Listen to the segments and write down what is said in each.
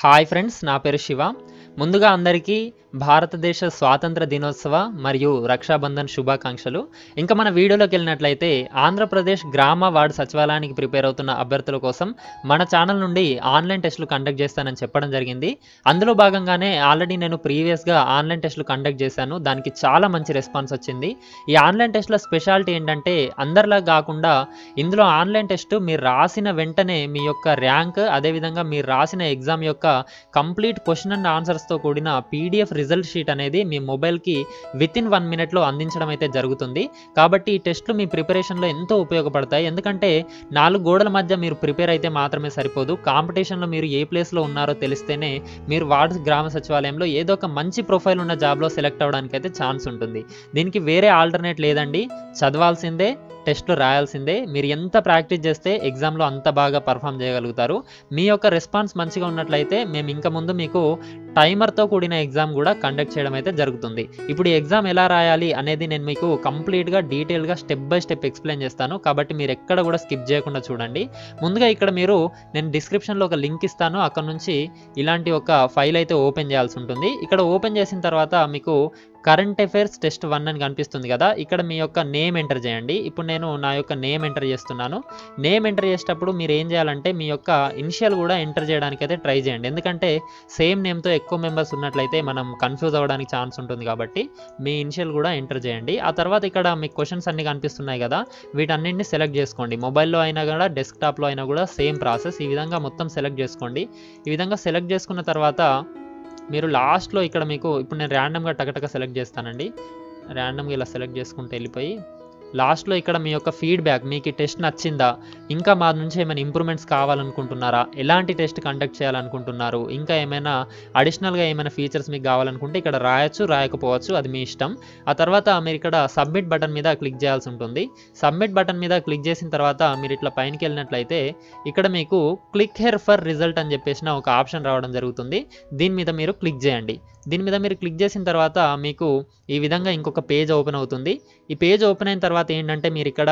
hi friends నా పేరు శివ ముందుగా అందరికీ భారతదేశ స్వాతంత్ర దినోత్సవ మరియు రక్షాబంధన్ శుభాకాంక్షలు ఇంకా మన వీడియోలోకి వెళ్ళినట్లయితే ఆంధ్రప్రదేశ్ గ్రామ వార్డు సచివాలయానికి ప్రిపేర్ అవుతున్న అభ్యర్థుల కోసం మన ఛానల్ నుండి ఆన్లైన్ టెస్టులు కండక్ట్ చేస్తానని చెప్పడం జరిగింది అందులో భాగంగానే ఆల్రెడీ నేను ప్రీవియస్గా ఆన్లైన్ టెస్టులు కండక్ట్ చేశాను దానికి చాలా మంచి రెస్పాన్స్ వచ్చింది ఈ ఆన్లైన్ టెస్టుల స్పెషాలిటీ ఏంటంటే అందరిలా కాకుండా ఇందులో ఆన్లైన్ టెస్ట్ మీరు రాసిన వెంటనే మీ యొక్క ర్యాంక్ అదేవిధంగా మీరు రాసిన ఎగ్జామ్ యొక్క కంప్లీట్ క్వశ్చన్ అండ్ ఆన్సర్స్తో కూడిన పీడిఎఫ్ రిజల్ట్ షీట్ అనేది మీ మొబైల్కి విత్ ఇన్ వన్ మినిట్లో అందించడం అయితే జరుగుతుంది కాబట్టి ఈ టెస్ట్లు మీ ప్రిపరేషన్లో ఎంతో ఉపయోగపడతాయి ఎందుకంటే నాలుగు గోడల మధ్య మీరు ప్రిపేర్ అయితే మాత్రమే సరిపోదు కాంపిటీషన్లో మీరు ఏ ప్లేస్లో ఉన్నారో తెలిస్తేనే మీరు వార్డు గ్రామ సచివాలయంలో ఏదో ఒక మంచి ప్రొఫైల్ ఉన్న జాబ్లో సెలెక్ట్ అవ్వడానికి అయితే ఛాన్స్ ఉంటుంది దీనికి వేరే ఆల్టర్నేట్ లేదండి చదవాల్సిందే టెస్ట్లు రాయాల్సిందే మీరు ఎంత ప్రాక్టీస్ చేస్తే ఎగ్జామ్లో అంత బాగా పర్ఫామ్ చేయగలుగుతారు మీ యొక్క రెస్పాన్స్ మంచిగా ఉన్నట్లయితే మేము ఇంకా ముందు మీకు టైమర్తో కూడిన ఎగ్జామ్ కూడా కండక్ట్ చేయడం అయితే జరుగుతుంది ఇప్పుడు ఈ ఎగ్జామ్ ఎలా రాయాలి అనేది నేను మీకు కంప్లీట్గా డీటెయిల్గా స్టెప్ బై స్టెప్ ఎక్స్ప్లెయిన్ చేస్తాను కాబట్టి మీరు ఎక్కడ కూడా స్కిప్ చేయకుండా చూడండి ముందుగా ఇక్కడ మీరు నేను డిస్క్రిప్షన్లో ఒక లింక్ ఇస్తాను అక్కడ నుంచి ఇలాంటి ఒక ఫైల్ అయితే ఓపెన్ చేయాల్సి ఉంటుంది ఇక్కడ ఓపెన్ చేసిన తర్వాత మీకు కరెంట్ అఫైర్స్ టెస్ట్ వన్ అని కనిపిస్తుంది కదా ఇక్కడ మీ యొక్క నేమ్ ఎంటర్ చేయండి ఇప్పుడు నేను నా యొక్క నేమ్ ఎంటర్ చేస్తున్నాను నేమ్ ఎంటర్ చేసేటప్పుడు మీరు ఏం చేయాలంటే మీ యొక్క ఇనిషియల్ కూడా ఎంటర్ చేయడానికి అయితే ట్రై చేయండి ఎందుకంటే సేమ్ నేమ్తో ఎక్కువ మెంబర్స్ ఉన్నట్లయితే మనం కన్ఫ్యూజ్ అవ్వడానికి ఛాన్స్ ఉంటుంది కాబట్టి మీ ఇనిషియల్ కూడా ఎంటర్ చేయండి ఆ తర్వాత ఇక్కడ మీకు క్వశ్చన్స్ అన్ని కనిపిస్తున్నాయి కదా వీటన్నింటిని సెలెక్ట్ చేసుకోండి మొబైల్లో అయినా కూడా డెస్క్టాప్లో అయినా కూడా సేమ్ ప్రాసెస్ ఈ విధంగా మొత్తం సెలెక్ట్ చేసుకోండి ఈ విధంగా సెలెక్ట్ చేసుకున్న తర్వాత మీరు లాస్ట్లో ఇక్కడ మీకు ఇప్పుడు నేను ర్యాండమ్గా టకటక సెలెక్ట్ చేస్తానండి ర్యాండమ్గా ఇలా సెలెక్ట్ చేసుకుంటూ వెళ్ళిపోయి లాస్ట్లో ఇక్కడ మీ యొక్క ఫీడ్బ్యాక్ మీకు ఈ టెస్ట్ నచ్చిందా ఇంకా మా నుంచి ఏమైనా ఇంప్రూవ్మెంట్స్ కావాలనుకుంటున్నారా ఎలాంటి టెస్ట్ కండక్ట్ చేయాలనుకుంటున్నారు ఇంకా ఏమైనా అడిషనల్గా ఏమైనా ఫీచర్స్ మీకు కావాలనుకుంటే ఇక్కడ రాయొచ్చు రాయకపోవచ్చు అది మీ ఇష్టం ఆ తర్వాత మీరు ఇక్కడ సబ్మిట్ బటన్ మీద క్లిక్ చేయాల్సి ఉంటుంది సబ్మిట్ బటన్ మీద క్లిక్ చేసిన తర్వాత మీరు ఇట్లా పైనకి వెళ్ళినట్లయితే ఇక్కడ మీకు క్లిక్ హెర్ ఫర్ రిజల్ట్ అని చెప్పేసిన ఒక ఆప్షన్ రావడం జరుగుతుంది దీని మీద మీరు క్లిక్ చేయండి దీని మీద మీరు క్లిక్ చేసిన తర్వాత మీకు ఈ విధంగా ఇంకొక పేజ్ ఓపెన్ అవుతుంది ఈ పేజ్ ఓపెన్ అయిన తర్వాత ఏంటంటే మీరు ఇక్కడ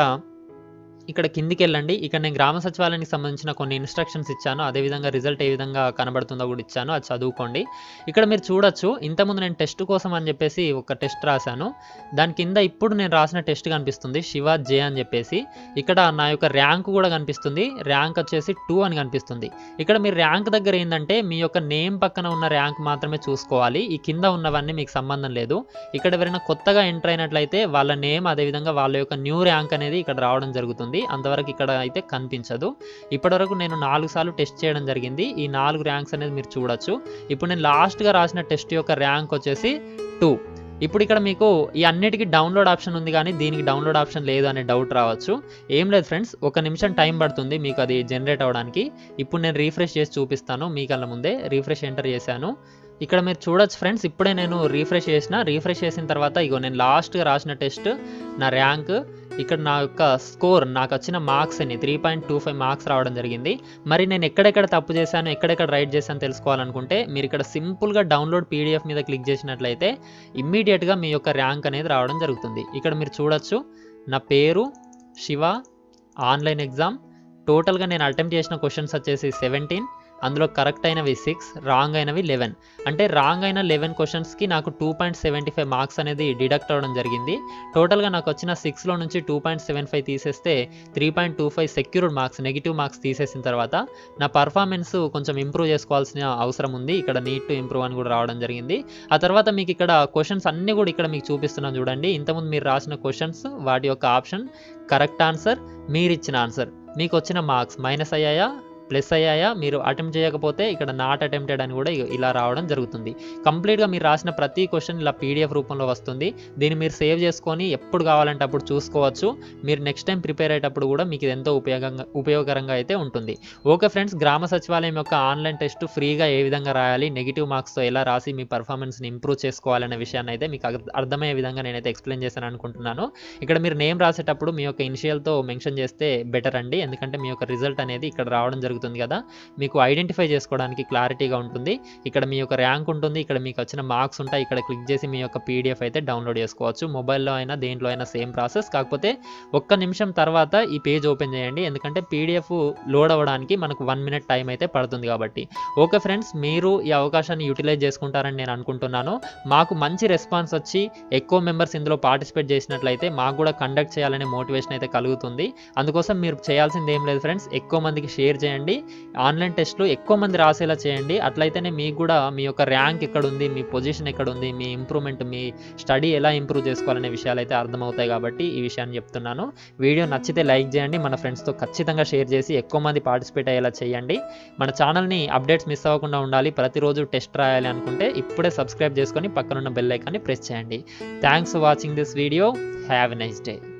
ఇక్కడ కిందికి వెళ్ళండి ఇక్కడ నేను గ్రామ సచివాలయానికి సంబంధించిన కొన్ని ఇన్స్ట్రక్షన్స్ ఇచ్చాను అదేవిధంగా రిజల్ట్ ఏ విధంగా కనబడుతుందో కూడా ఇచ్చాను అది చదువుకోండి ఇక్కడ మీరు చూడొచ్చు ఇంతకుముందు నేను టెస్ట్ కోసం అని చెప్పేసి ఒక టెస్ట్ రాశాను దాని కింద ఇప్పుడు నేను రాసిన టెస్ట్ కనిపిస్తుంది శివ జే అని చెప్పేసి ఇక్కడ నా యొక్క ర్యాంక్ కూడా కనిపిస్తుంది ర్యాంక్ వచ్చేసి టూ అని కనిపిస్తుంది ఇక్కడ మీరు ర్యాంక్ దగ్గర ఏంటంటే మీ యొక్క నేమ్ పక్కన ఉన్న ర్యాంక్ మాత్రమే చూసుకోవాలి ఈ కింద ఉన్నవన్నీ మీకు సంబంధం లేదు ఇక్కడ ఎవరైనా కొత్తగా ఎంటర్ అయినట్లయితే వాళ్ళ నేమ్ అదేవిధంగా వాళ్ళ యొక్క న్యూ ర్యాంక్ అనేది ఇక్కడ రావడం జరుగుతుంది అంతవరకు ఇక్కడ అయితే కనిపించదు ఇప్పటివరకు నేను నాలుగు సార్లు టెస్ట్ చేయడం జరిగింది ఈ నాలుగు ర్యాంక్స్ అనేది మీరు చూడొచ్చు ఇప్పుడు నేను లాస్ట్గా రాసిన టెస్ట్ యొక్క ర్యాంక్ వచ్చేసి టూ ఇప్పుడు ఇక్కడ మీకు ఈ అన్నిటికీ డౌన్లోడ్ ఆప్షన్ ఉంది కానీ దీనికి డౌన్లోడ్ ఆప్షన్ లేదు అనే డౌట్ రావచ్చు ఏం లేదు ఫ్రెండ్స్ ఒక నిమిషం టైం పడుతుంది మీకు అది జనరేట్ అవ్వడానికి ఇప్పుడు నేను రీఫ్రెష్ చేసి చూపిస్తాను మీ కళ్ళ ముందే రీఫ్రెష్ ఎంటర్ చేశాను ఇక్కడ మీరు చూడొచ్చు ఫ్రెండ్స్ ఇప్పుడే నేను రీఫ్రెష్ చేసిన రీఫ్రెష్ చేసిన తర్వాత ఇగో నేను లాస్ట్గా రాసిన టెస్ట్ నా ర్యాంక్ ఇక్కడ నా యొక్క స్కోర్ నాకు వచ్చిన మార్క్స్ అని three point two five marks రావడం జరిగింది మరి నేను ఎక్కడెక్కడ తప్పు చేశాను ఎక్కడెక్కడ రైట్ చేశాను తెలుసుకోవాలనుకుంటే మీరు ఇక్కడ సింపుల్గా డౌన్లోడ్ పీడిఎఫ్ మీద క్లిక్ చేసినట్లయితే ఇమ్మీడియట్గా మీ యొక్క ర్యాంక్ అనేది రావడం జరుగుతుంది ఇక్కడ మీరు చూడొచ్చు నా పేరు శివ ఆన్లైన్ ఎగ్జామ్ టోటల్గా నేను అటెంప్ట్ చేసిన క్వశ్చన్స్ వచ్చేసి సెవెంటీన్ అందులో కరెక్ట్ అయినవి సిక్స్ రాంగ్ అయినవి లెవెన్ అంటే రాంగ్ అయిన లెవెన్ క్వశ్చన్స్కి నాకు two point seventy five marks అనేది డిడక్ట్ అవ్వడం జరిగింది టోటల్గా నాకు వచ్చిన సిక్స్లో నుంచి టూ పాయింట్ సెవెన్ ఫైవ్ తీసేస్తే three point two five secured marks negative marks తీసేసిన తర్వాత నా పర్ఫార్మెన్స్ కొంచెం ఇంప్రూవ్ చేసుకోవాల్సిన అవసరం ఉంది ఇక్కడ నీట్ టు ఇంప్రూవ్ అని కూడా రావడం జరిగింది ఆ తర్వాత మీకు ఇక్కడ క్వశ్చన్స్ అన్నీ కూడా ఇక్కడ మీకు చూపిస్తున్నాను చూడండి ఇంతకుముందు మీరు రాసిన క్వశ్చన్స్ వాటి యొక్క ఆప్షన్ కరెక్ట్ ఆన్సర్ మీరు ఇచ్చిన ఆన్సర్ మీకు వచ్చిన మార్క్స్ మైనస్ అయ్యాయా ప్లస్ అయ్యాయా మీరు అటెంప్ట్ చేయకపోతే ఇక్కడ నాట్ అటెంప్టెడ్ అని కూడా ఇ- ఇలా రావడం జరుగుతుంది కంప్లీట్గా మీరు రాసిన ప్రతి క్వశ్చన్ ఇలా పీడిఎఫ్ రూపంలో వస్తుంది దీన్ని మీరు సేవ్ చేసుకొని ఎప్పుడు కావాలంటే అప్పుడు చూసుకోవచ్చు మీరు నెక్స్ట్ టైం ప్రిపేర్ అయ్యేటప్పుడు కూడా మీకు ఇది ఎంతో ఉపయోగంగా ఉపయోగకరంగా అయితే ఉంటుంది ఓకే ఫ్రెండ్స్ గ్రామ సచివాలయం యొక్క ఆన్లైన్ టెస్ట్ ఫ్రీగా ఏ విధంగా రాయాలి నెగిటివ్ మార్క్స్తో ఎలా రాసి మీ పర్ఫార్మెన్స్ని ఇంప్రూవ్ చేసుకోవాలనే విషయాన్ని అయితే మీకు అర్థ- అర్థమయ్యే విధంగా నేనైతే ఎక్స్ప్లెయిన్ చేశాను అనుకుంటున్నాను ఇక్కడ మీరు నేమ్ రాసేటప్పుడు మీ యొక్క ఇనిషియల్తో మెన్షన్ చేస్తే బెటర్ అండి ఎందుకంటే మీ యొక్క రిజల్ట్ అనేది ఇక్కడ రావడం జరుగుతుంది కలుగుతుంది కదా మీకు ఐడెంటిఫై చేసుకోవడానికి క్లారిటీగా ఉంటుంది ఇక్కడ మీ యొక్క ర్యాంక్ ఉంటుంది ఇక్కడ మీకు వచ్చిన మార్క్స్ ఉంటాయి ఇక్కడ క్లిక్ చేసి మీ యొక్క పీడిఎఫ్ అయితే డౌన్లోడ్ చేసుకోవచ్చు మొబైల్లో అయినా దేంట్లో అయినా సేమ్ ప్రాసెస్ కాకపోతే ఒక్క నిమిషం తర్వాత ఈ పేజ్ ఓపెన్ చేయండి ఎందుకంటే పీడిఎఫ్ లోడ్ అవ్వడానికి మనకు వన్ మినిట్ టైం అయితే పడుతుంది కాబట్టి ఓకే ఫ్రెండ్స్ మీరు ఈ అవకాశాన్ని యూటిలైజ్ చేసుకుంటారని నేను అనుకుంటున్నాను మాకు మంచి రెస్పాన్స్ వచ్చి ఎక్కువ మెంబర్స్ ఇందులో పార్టిసిపేట్ చేసినట్లయితే మాకు కూడా కండక్ట్ చేయాలనే మోటివేషన్ అయితే కలుగుతుంది అందుకోసం మీరు చేయాల్సింది ఏం లేదు ఫ్రెండ్స్ ఎక్కువ మందికి షేర్ చేయండి ఆన్లైన్ టెస్ట్లు ఎక్కువ మంది రాసేలా చేయండి అట్లయితేనే మీకు కూడా మీ యొక్క ర్యాంక్ ఎక్కడ ఉంది మీ పొజిషన్ ఎక్కడ ఉంది మీ ఇంప్రూవ్మెంట్ మీ స్టడీ ఎలా ఇంప్రూవ్ చేసుకోవాలనే విషయాలు అయితే అర్థమవుతాయి కాబట్టి ఈ విషయాన్ని చెప్తున్నాను వీడియో నచ్చితే లైక్ చేయండి మన ఫ్రెండ్స్తో ఖచ్చితంగా షేర్ చేసి ఎక్కువ మంది పార్టిసిపేట్ అయ్యేలా చేయండి మన ఛానల్ని అప్డేట్స్ మిస్ అవ్వకుండా ఉండాలి ప్రతిరోజు టెస్ట్ రాయాలి అనుకుంటే ఇప్పుడే సబ్స్క్రైబ్ చేసుకొని పక్కనున్న బెల్ ఐకాన్ని ప్రెస్ చేయండి thanks for watching this video have a nice day